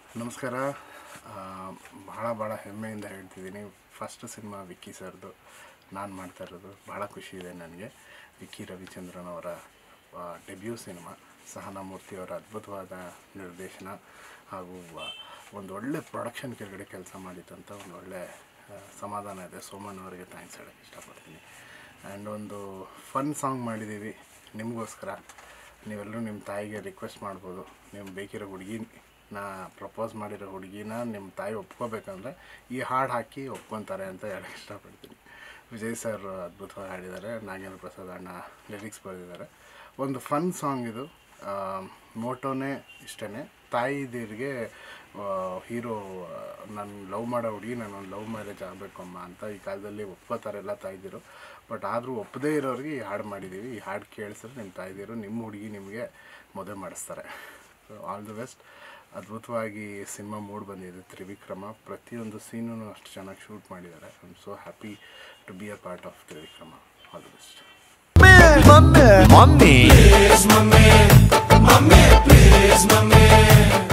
ನಮಸ್ಕಾರ ಆ, ಬಹಳ ಭಾಳ ಹೆಮ್ಮೆಯಿಂದ ಹೇಳ್ತಿದ್ದೀನಿ ಫಸ್ಟ್ ಸಿನಿಮಾ ವಿಕ್ಕಿ ಸರ್ದು ನಾನು ಮಾಡ್ತಾ ಇರೋದು ಭಾಳ ಖುಷಿ ಇದೆ ನನಗೆ ವಿಕ್ಕಿ ರವಿಚಂದ್ರನ್ ಅವರ ಡೆಬ್ಯೂ ಸಿನಿಮಾ ಸಹನಾಮೂರ್ತಿ ಅವರ ಅದ್ಭುತವಾದ ನಿರ್ದೇಶನ ಹಾಗೂ ಆ, ಒಂದು ಒಳ್ಳೆ ಪ್ರೊಡಕ್ಷನ್ ಕೆಳಗಡೆ ಕೆಲಸ ಮಾಡಿದಂಥ ಒಂದು ಒಳ್ಳೆ ಆ, ಸಮಾಧಾನ ಇದೆ ಸೋಮಣ್ಣ ಅವರಿಗೆ ಥ್ಯಾಂಕ್ಸ್ ಹೇಳೋಕ್ಕೆ ಇಷ್ಟಪಡ್ತೀನಿ ಆ್ಯಂಡ್ ಒಂದು ಫನ್ ಸಾಂಗ್ ಮಾಡಿದ್ದೀವಿ ನಿಮಗೋಸ್ಕರ ನೀವೆಲ್ಲರೂ ನಿಮ್ಮ ತಾಯಿಗೆ ರಿಕ್ವೆಸ್ಟ್ ಮಾಡ್ಬೋದು ನೀವು ಬೇಕಿರೋ ಹುಡುಗಿನ ಪ್ರಪೋಸ್ ಮಾಡಿರೋ ಹುಡುಗಿನ ನಿಮ್ಮ ತಾಯಿ ಒಪ್ಕೋಬೇಕಂದ್ರೆ ಈ ಹಾಡು ಹಾಕಿ ಒಪ್ಕೊತಾರೆ ಅಂತ ಹೇಳಕ್ಕೆ ಇಷ್ಟಪಡ್ತೀನಿ ವಿಜಯ್ ಸರ್ ಅದ್ಭುತವಾಗಿ ಹಾಡಿದ್ದಾರೆ ನಾಗೇಂದ್ರ ಪ್ರಸಾದ್ ಅಣ್ಣ ಲಿರಿಕ್ಸ್ ಬರೆದಿದ್ದಾರೆ ಒಂದು ಫನ್ ಸಾಂಗ್ ಇದು ಮೋಟೋನೇ ಇಷ್ಟೇ ತಾಯಿದಿರಿಗೆ ಹೀರೋ ನಾನು ಲವ್ ಮಾಡೋ ಹುಡುಗಿ ನಾನು ಒಂದು ಲವ್ ಮ್ಯಾರೇಜ್ ಆಗಬೇಕು ಅಮ್ಮ ಅಂತ ಈ ಕಾಲದಲ್ಲಿ ಒಪ್ಕೋತಾರೆ ಎಲ್ಲ ತಾಯ್ದಿರು ಬಟ್ ಆದರೂ ಒಪ್ಪದೇ ಇರೋರಿಗೆ ಈ ಹಾಡು ಮಾಡಿದ್ದೀವಿ ಈ ಹಾಡು ಕೇಳಿಸಿದ್ರೆ ನಿಮ್ಮ ತಾಯ್ದಿರು ನಿಮ್ಮ ಹುಡುಗಿ ನಿಮಗೆ ಮದುವೆ ಮಾಡಿಸ್ತಾರೆ ಸೊ ಆಲ್ ದಿ ಬೆಸ್ಟ್ ಅದ್ಭುತವಾಗಿ ಸಿನಿಮಾ ಮೂಡ್ ಬಂದಿದೆ ತ್ರಿವಿಕ್ರಮ ಪ್ರತಿಯೊಂದು ಸೀನೂ ಅಷ್ಟು ಚೆನ್ನಾಗಿ ಶೂಟ್ ಮಾಡಿದ್ದಾರೆ I am so happy to be a part of Trivikrama all the best Mommy, mommy, Please, mommy, mommy, please, mommy.